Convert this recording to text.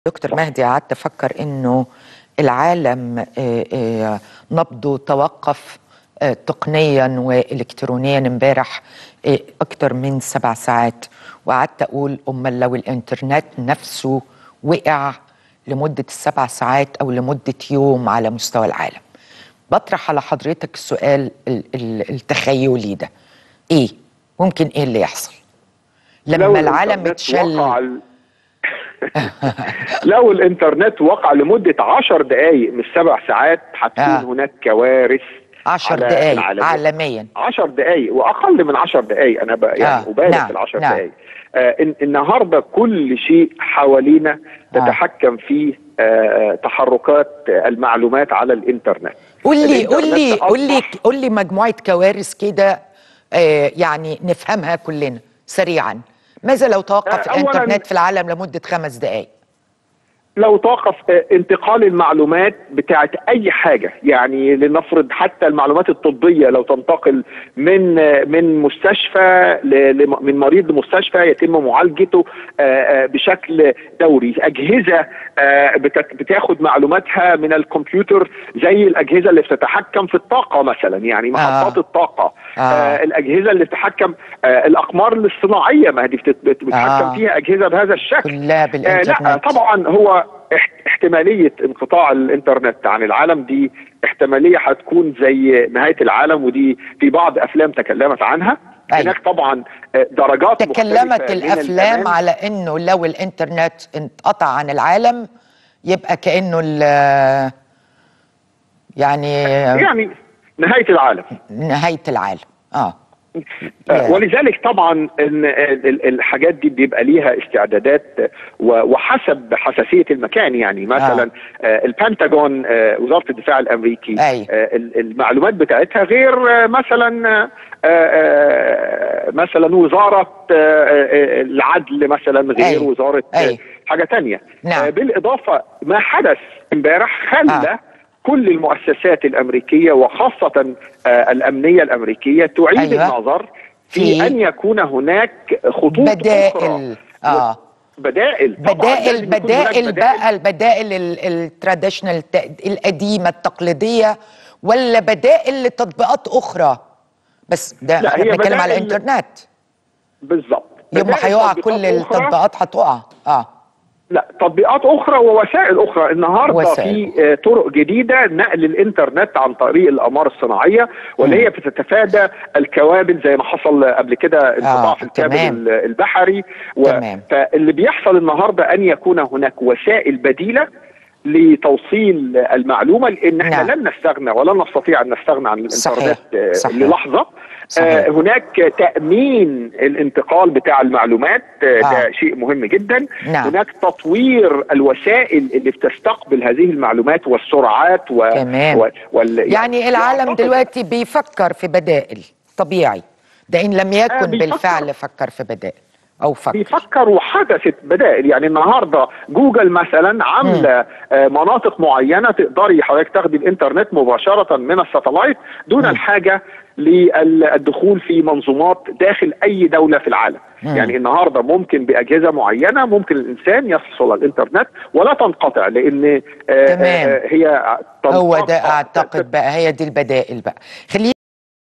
دكتور مهدي قعدت افكر انه العالم آه، آه، نبضه توقف آه، تقنيا والكترونيا امبارح آه، اكتر من سبع ساعات وقعدت اقول امال لو الانترنت نفسه وقع لمده السبع ساعات او لمده يوم على مستوى العالم بطرح على حضرتك السؤال ال- ال- التخيلي ده ايه ممكن ايه اللي يحصل لو لما العالم الإنترنت اتشل وقع ال- لو الانترنت وقع لمده 10 دقائق مش سبع ساعات هتكون آه. هناك كوارث عشر على دقايق العالمية. عالميا 10 دقائق واقل من 10 دقائق انا بقى يعني آه، ابالغ نعم، في ال 10 نعم. دقائق آه إن- النهارده كل شيء حوالينا تتحكم فيه آه تحركات آه، المعلومات على الانترنت قول لي قول الإنترنت لي قول لي أصبح- قول لي مجموعه كوارث كده آه، يعني نفهمها كلنا سريعا ماذا لو توقف آه، أولاً- الانترنت في العالم لمده خمس دقائق لو توقف آه، انتقال المعلومات بتاعت اي حاجه يعني لنفرض حتى المعلومات الطبيه لو تنتقل من آه، من مستشفى ل- لم- من مريض لمستشفى يتم معالجته آه، آه، بشكل دوري اجهزه آه، بت- بتاخد معلوماتها من الكمبيوتر زي الاجهزه اللي بتتحكم في الطاقه مثلا يعني محطات آه. الطاقه آه. آه، الاجهزه اللي بتتحكم آه، الاقمار الاصطناعيه ما دي بت- بت- بتتحكم آه. فيها اجهزه بهذا الشكل كلها آه لا بالانترنت طبعا هو اح- احتماليه انقطاع الانترنت عن العالم دي احتماليه هتكون زي نهايه العالم ودي في بعض افلام تكلمت عنها أيوة. هناك طبعا آه، درجات تكلمت مختلفة من الافلام الأمان. على انه لو الانترنت انقطع عن العالم يبقى كانه ال- يعني يعني نهايه العالم نهايه العالم اه آه، ولذلك طبعا إن ال- ال- الحاجات دي بيبقى ليها استعدادات و- وحسب حساسيه المكان يعني مثلا آه. البنتاجون آه، وزاره الدفاع الامريكي أي. آه، ال- المعلومات بتاعتها غير آه، مثلا آه، آه، مثلا وزاره آه، آه، العدل مثلا غير أي. وزاره آه، أي. حاجه تانية نعم. آه، بالاضافه ما حدث امبارح خلى آه. كل المؤسسات الامريكيه وخاصه آه، الامنيه الامريكيه تعيد أيوة. النظر في, في ان يكون هناك خطوط بدائل أخرى. اه بدائل طبعاً بدائل لازم يكون هناك بدائل بقى البدائل التراديشنال القديمه التقليديه ولا بدائل لتطبيقات اخرى بس ده لا، احنا هي بنتكلم على بدائل- الانترنت بالظبط يوم ما بدائل هيقع تطبيقات كل أخرى. التطبيقات هتقع اه لا تطبيقات اخرى ووسائل اخرى النهارده وسائل. في آه، طرق جديده نقل الانترنت عن طريق الاقمار الصناعيه واللي هي بتتفادى الكوابل زي ما حصل قبل كده انقطاع آه، في الكابل تمام. ال- البحري و... تمام. فاللي بيحصل النهارده ان يكون هناك وسائل بديله لتوصيل المعلومه لان احنا نعم. لن نستغنى ولن نستطيع ان نستغنى عن صحيح. الانترنت آه، صحيح. للحظه صحيح. آه، هناك تامين الانتقال بتاع المعلومات آه، آه. ده شيء مهم جدا نعم. هناك تطوير الوسائل اللي بتستقبل هذه المعلومات والسرعات و... تمام. و... وال... يعني العالم أعتقد- دلوقتي بيفكر في بدائل طبيعي ده ان لم يكن بيفكر. بالفعل فكر في بدائل او فكر بيفكر وحدثت بدائل يعني النهارده جوجل مثلا عامله آه، مناطق معينه تقدري حضرتك تاخدي الانترنت مباشره من الساتلايت دون الحاجه للدخول في منظومات داخل اي دوله في العالم مم. يعني النهارده ممكن باجهزه معينه ممكن الانسان يحصل على الانترنت ولا تنقطع لان آه، تمام. آه، هي هو ده تنقطع- اعتقد بقى هي دي البدائل بقى خلينا